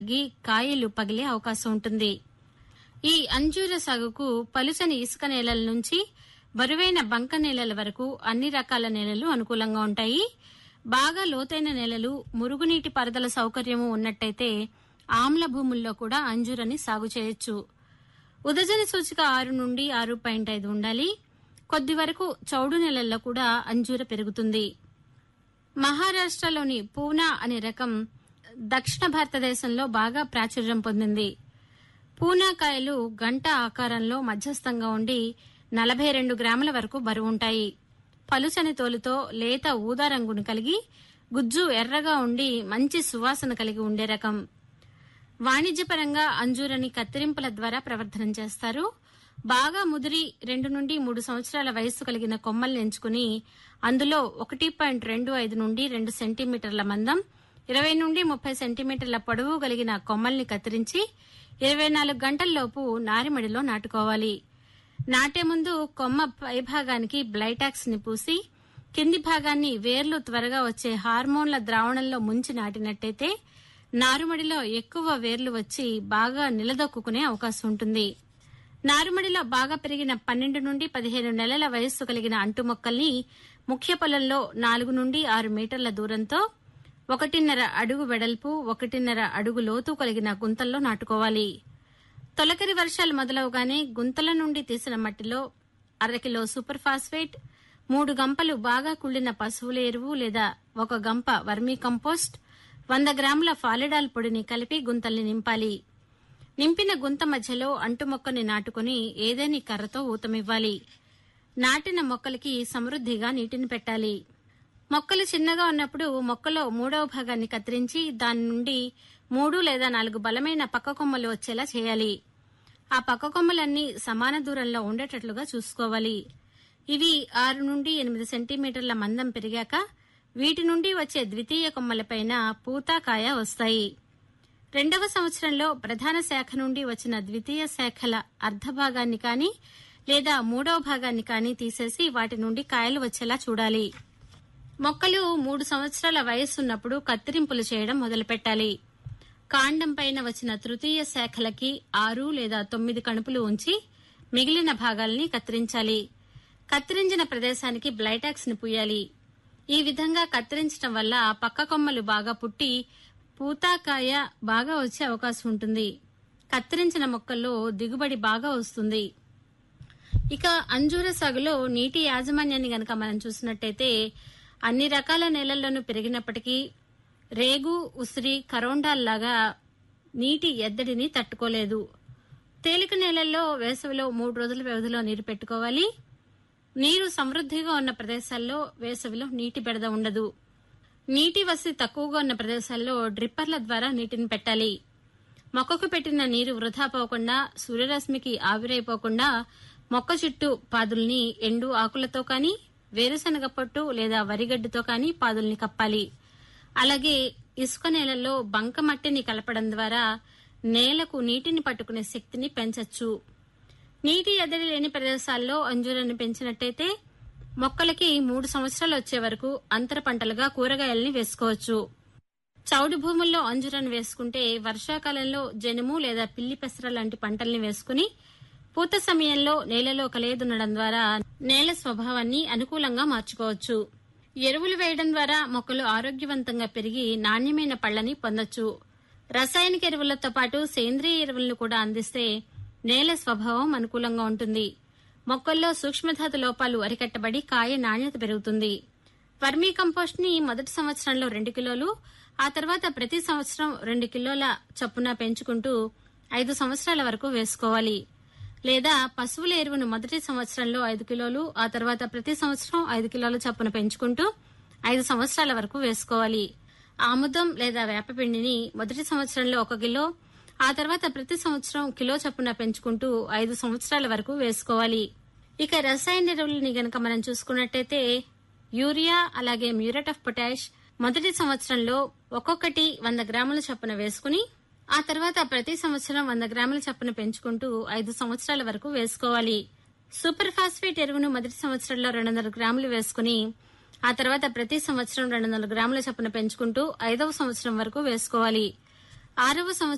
తగ్గి కాయలు పగిలే అవకాశం ఉంటుంది ఈ అంజూర సాగుకు పలుచని ఇసుక నేలల నుంచి బరువైన బంక నేలల వరకు అన్ని రకాల నేలలు అనుకూలంగా ఉంటాయి బాగా లోతైన నేలలు మురుగునీటి పారుదల సౌకర్యము ఉన్నట్టయితే ఆమ్ల భూముల్లో కూడా అంజూరని సాగు చేయొచ్చు ఉదజన సూచిక ఆరు నుండి ఆరు పాయింట్ ఐదు ఉండాలి కొద్ది వరకు చౌడు నెలల్లో కూడా అంజూర పెరుగుతుంది మహారాష్ట్రలోని పూనా అనే రకం దక్షిణ భారతదేశంలో బాగా ప్రాచుర్యం పొందింది పూనా కాయలు గంట ఆకారంలో మధ్యస్థంగా ఉండి నలభై రెండు గ్రాముల వరకు బరువుంటాయి పలుచని తోలుతో లేత ఊదా రంగును కలిగి గుజ్జు ఎర్రగా ఉండి మంచి సువాసన కలిగి ఉండే రకం వాణిజ్యపరంగా అంజూరని కత్తిరింపుల ద్వారా ప్రవర్ధనం చేస్తారు బాగా ముదిరి రెండు నుండి మూడు సంవత్సరాల వయస్సు కలిగిన కొమ్మల్ని ఎంచుకుని అందులో ఒకటి పాయింట్ రెండు ఐదు నుండి రెండు సెంటీమీటర్ల మందం ఇరవై నుండి ముప్పై సెంటీమీటర్ల పొడవు కలిగిన కొమ్మల్ని కత్తిరించి ఇరవై నాలుగు గంటల్లోపు నారిమడిలో నాటుకోవాలి నాటే ముందు కొమ్మ పైభాగానికి బ్లైటాక్స్ ని పూసి కింది భాగాన్ని వేర్లు త్వరగా వచ్చే హార్మోన్ల ద్రావణంలో ముంచి నాటినట్టయితే నారుమడిలో ఎక్కువ వేర్లు వచ్చి బాగా నిలదొక్కునే అవకాశం ఉంటుంది నారుమడిలో బాగా పెరిగిన పన్నెండు నుండి పదిహేను నెలల వయస్సు కలిగిన అంటు మొక్కల్ని ముఖ్య పొలంలో నాలుగు నుండి ఆరు మీటర్ల దూరంతో ఒకటిన్నర అడుగు వెడల్పు ఒకటిన్నర అడుగు లోతు కలిగిన గుంతల్లో నాటుకోవాలి తొలకరి వర్షాలు మొదలవగానే గుంతల నుండి తీసిన మట్టిలో అరకిలో సూపర్ ఫాస్ఫేట్ మూడు గంపలు బాగా కుళ్ళిన పశువుల ఎరువు లేదా ఒక గంప వర్మీ కంపోస్ట్ వంద గ్రాముల ఫాలిడాల్ పొడిని కలిపి గుంతల్ని నింపాలి నింపిన గుంత మధ్యలో అంటు మొక్కని నాటుకుని ఏదేని కర్రతో ఊతమివ్వాలి నాటిన మొక్కలకి సమృద్ధిగా నీటిని పెట్టాలి మొక్కలు చిన్నగా ఉన్నప్పుడు మొక్కలో మూడవ భాగాన్ని కత్తిరించి దాని నుండి మూడు లేదా నాలుగు బలమైన పక్క కొమ్మలు వచ్చేలా చేయాలి ఆ పక్క కొమ్మలన్నీ సమాన దూరంలో ఉండేటట్లుగా చూసుకోవాలి ఇవి ఆరు నుండి ఎనిమిది సెంటీమీటర్ల మందం పెరిగాక వీటి నుండి వచ్చే ద్వితీయ కొమ్మలపైన పూత కాయ వస్తాయి రెండవ సంవత్సరంలో ప్రధాన శాఖ నుండి వచ్చిన ద్వితీయ శాఖల అర్ధభాగాన్ని కానీ లేదా మూడవ భాగాన్ని కానీ తీసేసి వాటి నుండి కాయలు వచ్చేలా చూడాలి మొక్కలు మూడు సంవత్సరాల వయస్సున్నప్పుడు కత్తిరింపులు చేయడం మొదలుపెట్టాలి కాండం పైన వచ్చిన తృతీయ శాఖలకి ఆరు లేదా తొమ్మిది కణుపులు ఉంచి మిగిలిన భాగాల్ని కత్తిరించాలి కత్తిరించిన ప్రదేశానికి బ్లైటాక్స్ ని పూయాలి ఈ విధంగా కత్తిరించడం వల్ల పక్క కొమ్మలు బాగా పుట్టి పూతాకాయ బాగా వచ్చే అవకాశం ఉంటుంది కత్తిరించిన మొక్కల్లో దిగుబడి బాగా వస్తుంది ఇక అంజూర సాగులో నీటి యాజమాన్యాన్ని గనక మనం చూసినట్టయితే అన్ని రకాల నేలల్లోనూ పెరిగినప్పటికీ రేగు ఉసిరి కరోండాల్లాగా నీటి ఎద్దడిని తట్టుకోలేదు తేలిక నేలల్లో వేసవిలో మూడు రోజుల వ్యవధిలో నీరు పెట్టుకోవాలి నీరు సమృద్ధిగా ఉన్న ప్రదేశాల్లో వేసవిలో నీటి బెడద ఉండదు నీటి వసతి తక్కువగా ఉన్న ప్రదేశాల్లో డ్రిప్పర్ల ద్వారా నీటిని పెట్టాలి మొక్కకు పెట్టిన నీరు వృధా పోకుండా సూర్యరశ్మికి ఆవిరైపోకుండా మొక్క చుట్టూ పాదుల్ని ఎండు ఆకులతో కానీ వేరుశనగ పొట్టు లేదా వరిగడ్డితో కానీ పాదుల్ని కప్పాలి అలాగే ఇసుక నేలల్లో బంక మట్టిని కలపడం ద్వారా నేలకు నీటిని పట్టుకునే శక్తిని పెంచొచ్చు నీటి ఎద్దడి లేని ప్రదేశాల్లో అంజూరాన్ని పెంచినట్టయితే మొక్కలకి మూడు సంవత్సరాలు వచ్చే వరకు అంతర పంటలుగా కూరగాయల్ని వేసుకోవచ్చు చౌడు భూముల్లో అంజురాన్ని వేసుకుంటే వర్షాకాలంలో జనుము లేదా పిల్లి పెసర లాంటి పంటల్ని వేసుకుని పూత సమయంలో నేలలో కలయదున్నడం ద్వారా నేల స్వభావాన్ని అనుకూలంగా మార్చుకోవచ్చు ఎరువులు వేయడం ద్వారా మొక్కలు ఆరోగ్యవంతంగా పెరిగి నాణ్యమైన పళ్ళని పొందొచ్చు రసాయనిక ఎరువులతో పాటు సేంద్రియ ఎరువులను కూడా అందిస్తే నేల స్వభావం అనుకూలంగా ఉంటుంది మొక్కల్లో సూక్ష్మధాతు లోపాలు అరికట్టబడి కాయ నాణ్యత పెరుగుతుంది వర్మీ కంపోస్ట్ ని మొదటి సంవత్సరంలో రెండు కిలోలు ఆ తర్వాత ప్రతి సంవత్సరం రెండు కిలోల చొప్పున పెంచుకుంటూ ఐదు సంవత్సరాల వరకు వేసుకోవాలి లేదా పశువుల ఎరువును మొదటి సంవత్సరంలో ఐదు కిలోలు ఆ తర్వాత ప్రతి సంవత్సరం ఐదు కిలోల చొప్పున పెంచుకుంటూ ఐదు సంవత్సరాల వరకు వేసుకోవాలి ఆముదం లేదా వేపపిండిని మొదటి సంవత్సరంలో ఒక కిలో ఆ తర్వాత ప్రతి సంవత్సరం కిలో చొప్పున పెంచుకుంటూ ఐదు సంవత్సరాల వరకు వేసుకోవాలి ఇక రసాయన ఎరువులని గనక మనం చూసుకున్నట్టయితే యూరియా అలాగే మ్యూరేట్ ఆఫ్ పొటాష్ మొదటి సంవత్సరంలో ఒక్కొక్కటి వంద గ్రాముల చొప్పున వేసుకుని ఆ తర్వాత ప్రతి సంవత్సరం వంద గ్రాముల చొప్పున పెంచుకుంటూ ఐదు సంవత్సరాల వరకు వేసుకోవాలి సూపర్ ఫాస్ఫేట్ ఎరువును మొదటి సంవత్సరంలో రెండు వందల గ్రాములు వేసుకుని ఆ తర్వాత ప్రతి సంవత్సరం రెండు వందల గ్రాముల చొప్పున పెంచుకుంటూ ఐదవ సంవత్సరం వరకు వేసుకోవాలి ఆరవ సంవత్సరం